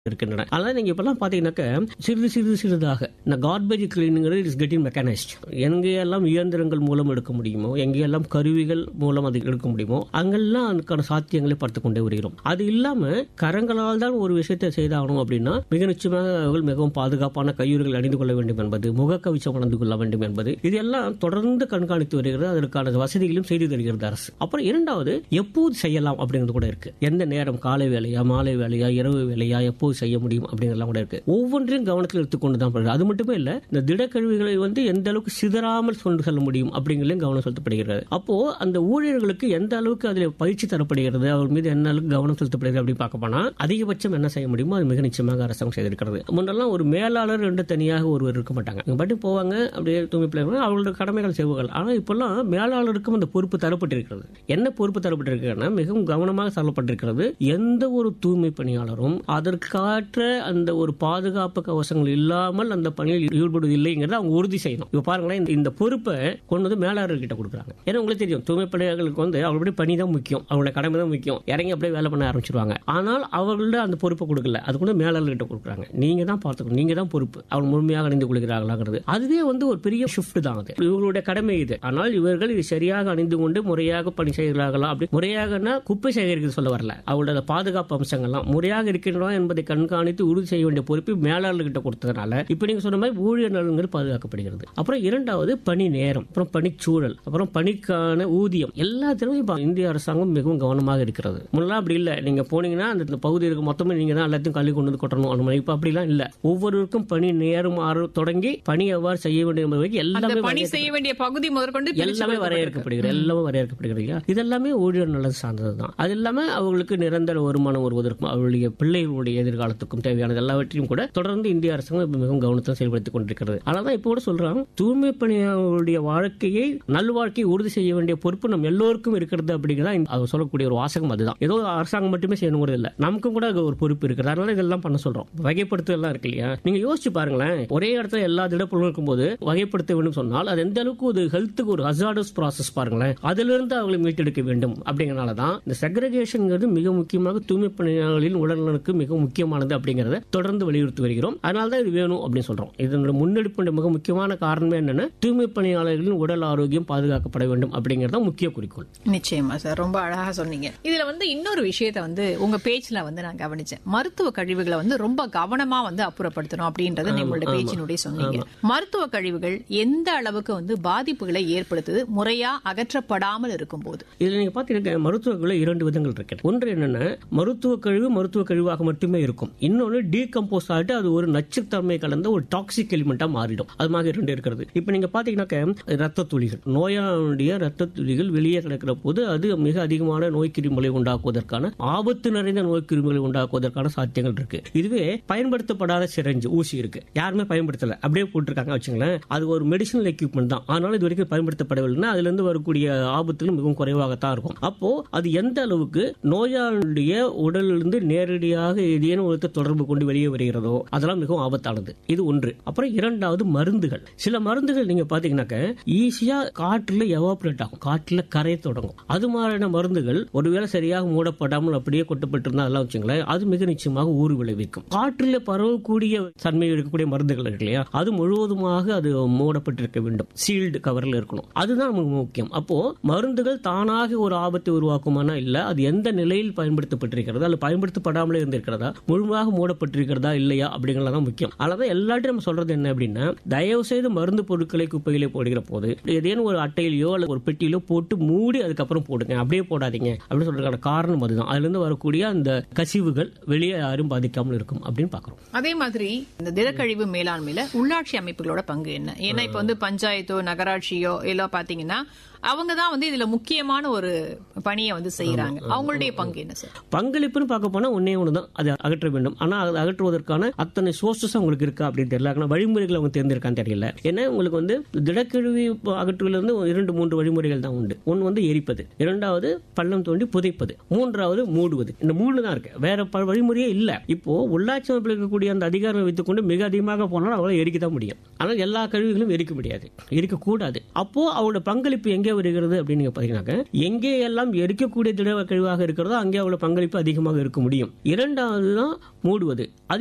இருக்கின்றன அதனால நீங்க இப்பெல்லாம் பாத்தீங்கன்னாக்க சிறிது சிறிது சிறிதாக இந்த கார்பேஜ் கிளீனிங்கிறது இஸ் கெட்டிங் மெக்கானைஸ்ட் எங்கெல்லாம் இயந்திரங்கள் மூலம் எடுக்க முடியுமோ எங்கெல்லாம் கருவிகள் மூலம் அது எடுக்க முடியுமோ அங்கெல்லாம் அதுக்கான சாத்தியங்களை பார்த்து கொண்டே வருகிறோம் அது இல்லாம கரங்களால் தான் ஒரு விஷயத்தை செய்தாகணும் அப்படின்னா மிக நிச்சயமாக அவர்கள் மிகவும் பாதுகாப்பான கையுறைகள் அணிந்து கொள்ள வேண்டும் என்பது முகக்கவச்சம் அணிந்து கொள்ள வேண்டும் என்பது இதெல்லாம் தொடர்ந்து கண்காணித்து வருகிறது அதற்கான வசதிகளும் செய்து தருகிறது அரசு அப்புறம் இரண்டாவது எப்போது செய்யலாம் அப்படிங்கிறது கூட இருக்கு எந்த நேரம் காலை வேலையா மாலை வேலையா இரவு வேலையா எப்போது செய்ய முடியும் அப்படிங்கறதெல்லாம் கூட இருக்கு ஒவ்வொன்றையும் கவனத்தில் எடுத்துக்கொண்டு தான் படுகிறது அது மட்டுமே இல்ல இந்த திடக்கழிவுகளை வந்து எந்த அளவுக்கு சிதறாமல் கொண்டு செல்ல முடியும் அப்படிங்கிறதையும் கவனம் செலுத்தப்படுகிறது அப்போ அந்த ஊழியர்களுக்கு எந்த அளவுக்கு அதில் பயிற்சி தரப்படுகிறது அவர் மீது என்ன அளவுக்கு கவனம் செலுத்தப்படுகிறது அப்படின்னு பார்க்க போனா அதிகபட்சம் என்ன செய்ய முடியுமோ அது மிக நிச்சயமாக அரசாங்கம் செய்திருக்கிறது முன்னெல்லாம் ஒரு மேலாளர் ரெண்டு தனியாக ஒருவர் இருக்க மாட்டாங்க இவங்க பாட்டு போவாங்க அப்படியே தூய்மை பிள்ளைங்க அவங்களோட கடமைகள் செய்வார்கள் ஆனா இப்பெல்லாம் மேலாளருக்கும் அந்த பொறுப்பு தரப்பட்டிருக்கிறது என்ன பொறுப்பு தரப்பட்டிருக்கிறதுனா மிகவும் கவனமாக சொல்லப்பட்டிருக்கிறது எந்த ஒரு தூய்மை பணியாளரும் அதற்காற்ற அந்த ஒரு பாதுகாப்பு கவசங்கள் இல்லாமல் அந்த பணியில் ஈடுபடுவதில்லைங்கிறத அவங்க உறுதி செய்யணும் இப்ப பாருங்களேன் இந்த- இந்த பொறுப்பை கொண்டு வந்து மேலாளர் கிட்ட கொடுக்குறாங்க ஏன்னா உங்களுக்கு தெரியும் தூய்மை பணியாளர்களுக்கு வந்து அவங்களுடைய பணி தான் முக்கியம் அவங்களோட கடமை தான் முக்கியம் இறங்கி அப்படியே வேலை பண்ண ஆரம்பிச்சிருவாங்க ஆனால் அவர்கள அந்த பொறுப்பை கொடுக்கல அது கூட மேலாளர் கிட்ட கொடுக்குறாங்க நீங்க தான் பார்த்துக்கணும் நீங்க தான் பொறுப்பு அவங்க முழுமையாக அணிந்து கொள்கிறார்களாங்கிறது அதுவே வந்து ஒரு பெரிய ஷிஃப்ட் தான் அது இவங்களுடைய கடமை இது ஆனால் இவர்கள் இது சரியாக அணிந்து கொண்டு முறையாக பணி செய்கிறார்களா அப்படி முறையாகனா குப்பை சேகரிக்க சொல்ல வரல அவங்களோட பாதுகாப்பு அம்சங்கள்லாம் முறையாக இருக்கின்றன என்பதை கண்காணித்து உறுதி செய்ய வேண்டிய பொறுப்பு மேலாளர்கிட்ட கொடுத்ததுனால இப்ப நீங்க சொன்ன மாதிரி ஊழியர் நலன்கள் பாதுகாக்கப்படுகிறது அப்புறம் இரண்டாவது பணி நேரம் அப்புறம் பணிச்சூழல் அப்புறம் பணிக்கான ஊதியம் எல்லாத்திலும் இப்ப இந்திய அரசாங்கம் மிகவும் கவனமாக இருக்கிறது முன்னெல்லாம் அப்படி இல்ல நீங்க போனீங்கன்னா அந்த பகுதி இருக்க மொத்தமே நீங்க தான் எல்லாத்தையும் கல்வி கொண்டு வந்து கொட்டணும் அந்த மாதிரி இப்ப அப்படிலாம் இல்ல ஒவ்வொருவருக்கும் பணி நேரம் ஆறு தொடங்கி பணி எவ்வாறு செய்ய வேண்டும் என்பது வரைக்கும் அந்த எல்லாமே பணி வரையறுக்கப்பட்டிருக்கு. செய்ய வேண்டிய பகுதி முதற்கொண்டு பிரிச்சு எல்லாமே கொடுக்கப்பட்டிருக்கு. வரையறுக்கப்படுகிறது எல்லாமே வரையறுக்கப்படுகிறது இல்லையா? இதெல்லாமே ஊழியர் நலன் சார்ந்தது தான் அது இல்லாம அவர்களுக்கு நிரந்தர வருமானம் வருவதற்கும் அவர்களுடைய பிள்ளைகளுடைய எதிர்காலத்துக்கும் தேவையானது எல்லாவற்றையும் கூட தொடர்ந்து இந்திய அரசாங்கம் இப்ப மிகவும் கவனத்தை செயல்படுத்திக் கொண்டிருக்கிறது அதனால இப்போ கூட சொல்றாங்க தூய்மை பணியாளர்களுடைய வாழ்க்கையை நல்வாழ்க்கையை உறுதி செய்ய வேண்டிய பொறுப்பு நம்ம எல்லோருக்கும் இருக்கிறது அப்படிங்கிறதா இந்த- அவர் சொல்லக்கூடிய ஒரு வாசகம் அதுதான் ஏதோ அரசாங்கம் மட்டுமே செய்யணுங்கிறது இல்ல நமக்கும் கூட அது ஒரு பொறுப்பு இருக்குது அதனால இதெல்லாம் பண்ண சொல்றோம் வகைப்படுத்தலாம் இருக்கு இல்லையா நீங்க யோசிச்சு பாருங்களேன் ஒரே இடத்துல எல்லா திடப்பொருளும் இருக்கும்போது வகைப்படுத்த வேண்டும் சொன்னால் அது எந்த அளவுக்கு ஒரு ஹெல்த்துக்கு ஒரு ஹசார்டஸ் ப்ராசஸ் பாருங்களேன் அதிலிருந்து அவங்களை மீட்டெடுக்க வேண்டும் அப்படிங்கறனால தான் இந்த செக்ரகேஷன்ங்கிறது மிக முக்கியமாக தூய்மை பணியாளர்களின் உடல்நலனுக்கு மிக முக்கியமானது அப்படிங்கறத தொடர்ந்து வலியுறுத்தி வருகிறோம் அதனால தான் இது வேணும் அப்படின்னு சொல்றோம் இதனோட முன்னெடுப்பு மிக முக்கியமான காரணமே என்னன்னா தூய்மை பணியாளர்களின் உடல் ஆரோக்கியம் பாதுகாக்கப்பட வேண்டும் அப்படிங்கறது தான் முக்கிய குறிக்கோள் நிச்சயமா சார் ரொம்ப அழகா சொன்னீங்க இதுல வந்து இன்னொரு விஷயத்த வந்து உங்க பேச்சுல வந்து நான் கவனிச்சேன் மருத்துவ கழிவுகளை வந்து ரொம்ப கவனமா வந்து அப்புறப்படுத்தணும் அப்படின்றத உங்களோட பேச்சினுடைய சொன்னீங்க மருத்துவ கழிவுகள் எந்த அளவுக்கு வந்து பாதிப்புகளை ஏற்படுத்துது முறையா அகற்றப்படாமல் இருக்கும்போது இதுல நீங்க பாத்தீங்கன்னா மருத்துவ இரண்டு விதங்கள் இருக்கு ஒன்று என்னன்னா மருத்துவ கழிவு மருத்துவ கழிவாக மட்டுமே இருக்கும் இன்னொன்னு டீகம்போஸ் ஆகிட்டு அது ஒரு நச்சுத்தன்மை கலந்த ஒரு டாக்ஸிக் எலிமெண்டா மாறிடும் அது மாதிரி ரெண்டு இருக்கிறது இப்ப நீங்க பாத்தீங்கன்னாக்க ரத்த துளிகள் நோயாளிய ரத்த துளிகள் வெளியே கிடக்கிற போது அது மிக அதிகமான நோய் கிருமிகளை உண்டாக்குவதற்கான ஆபத்து நிறைந்த நோய் கிருமிகளை உண்டாக்குவதற்கான சாத்தியங்கள் இருக்கு இதுவே பயன்படுத்தப்படாத சிரஞ்சு ஊசி இருக்கு யாருமே பயன்படுத்தல அப்படியே போட்டிருக்காங்க வச்சுங்களேன் அது ஒரு மெடிசனல் எக்யூப்மெண்ட் தான் ஆனால் இது வரைக்கும் பயன்படுத்தப்படவில்லைன்னா அதுல இருந்து வரக்கூடிய ஆபத்துகள் மிகவும் குறைவாகத்தான் இருக்கும் அப்போ அது எந்த அளவுக்கு நோயாளியுடைய உடலிலிருந்து நேரடியாக ஏதேனும் ஒரு தொடர்பு கொண்டு வெளியே வருகிறதோ அதெல்லாம் மிகவும் ஆபத்தானது இது ஒன்று அப்புறம் இரண்டாவது மருந்துகள் சில மருந்துகள் நீங்க பாத்தீங்கன்னாக்க ஈஸியா காற்றுல எவாபரேட் ஆகும் காற்றுல கரைய தொடங்கும் அது மாதிரியான மருந்துகள் ஒருவேளை சரியாக மூடப்படாமல் அப்படியே கொட்டப்பட்டிருந்தா அதெல்லாம் வச்சுங்களேன் அது மிக நிச்சயமாக ஊறு விளைவிக்கும் காற்றில் பரவக்கூடிய தன்மை இருக்கக்கூடிய மருந்துகள் இருக்கு இல்லையா அது முழுவதுமாக அது மூடப்பட்டிருக்க வேண்டும் சீல்டு கவர்ல இருக்கணும் அதுதான் நமக்கு முக்கியம் அப்போ மருந்துகள் தானாக ஒரு ஆபத்தை உருவாக்குமானா இல்ல அது எந்த நிலையில் பயன்படுத்தப்பட்டிருக்கிறதா அல்ல பயன்படுத்தப்படாமலே இருந்திருக்கிறதா முழுமையாக மூடப்பட்டிருக்கிறதா இல்லையா அப்படிங்கறத தான் முக்கியம் அதனால எல்லாத்தையும் நம்ம சொல்றது என்ன அப்படின்னா தயவு செய்து மருந்து பொருட்களை குப்பையிலே போடுகிற போது ஏதேனும் ஒரு அட்டையிலையோ அல்லது ஒரு பெட்டியிலோ போட்டு மூடி அதுக்கப்புறம் போடுங்க அப்படியே போடாதீங்க அப்படின்னு சொல்றதுக்கான காரணம் அதுதான் அதுல இருந்து வரக்கூடிய அந்த கசிவுகள் வெளியே யாரும் பாதிக்காமல் இருக்கும் அப்படின்னு பாக்குறோம் அதே மாதிரி இந்த திடக்கழிவு மேலாண்மையில உள்ளாட்சி அமைப்புகளோட பங்கு என்ன ஏன்னா இப்ப வந்து பஞ்சாயத்தோ நகராட்சியோ எல்லாம் பாத்தீங்கன்னா அவங்க தான் வந்து இதுல முக்கியமான ஒரு பணியை வந்து செய்யறாங்க அவங்களுடைய பங்கு என்ன சார் பங்களிப்புன்னு பார்க்க போனா ஒன்னே ஒன்று தான் அதை அகற்ற வேண்டும் ஆனா அதை அகற்றுவதற்கான அத்தனை சோர்சஸ் உங்களுக்கு இருக்கா அப்படின்னு தெரியல ஆனா வழிமுறைகள் அவங்க தேர்ந்தெடுக்கான்னு தெரியல ஏன்னா உங்களுக்கு வந்து திடக்கழிவு அகற்றுவதில் இருந்து இரண்டு மூன்று வழிமுறைகள் தான் உண்டு ஒன்று வந்து எரிப்பது இரண்டாவது பள்ளம் தோண்டி புதைப்பது மூன்றாவது மூடுவது இந்த மூணு தான் இருக்கு வேற பல வழிமுறையே இல்ல இப்போ உள்ளாட்சி அமைப்பில் இருக்கக்கூடிய அந்த அதிகாரம் வைத்துக்கொண்டு மிக அதிகமாக போனாலும் அவங்கள எரிக்க தான் முடியும் ஆனால் எல்லா கழிவுகளும் எரிக்க முடியாது எரிக்க கூடாது அப்போ அவரோட பங்களிப்பு எங்கே எங்கே வருகிறது அப்படின்னு நீங்க பார்த்தீங்கன்னாக்க எங்கே எல்லாம் எரிக்கக்கூடிய திட கழிவாக இருக்கிறதோ அங்கே அவ்வளவு பங்களிப்பு அதிகமாக இருக்க முடியும் இரண்டாவது தான் மூடுவது அது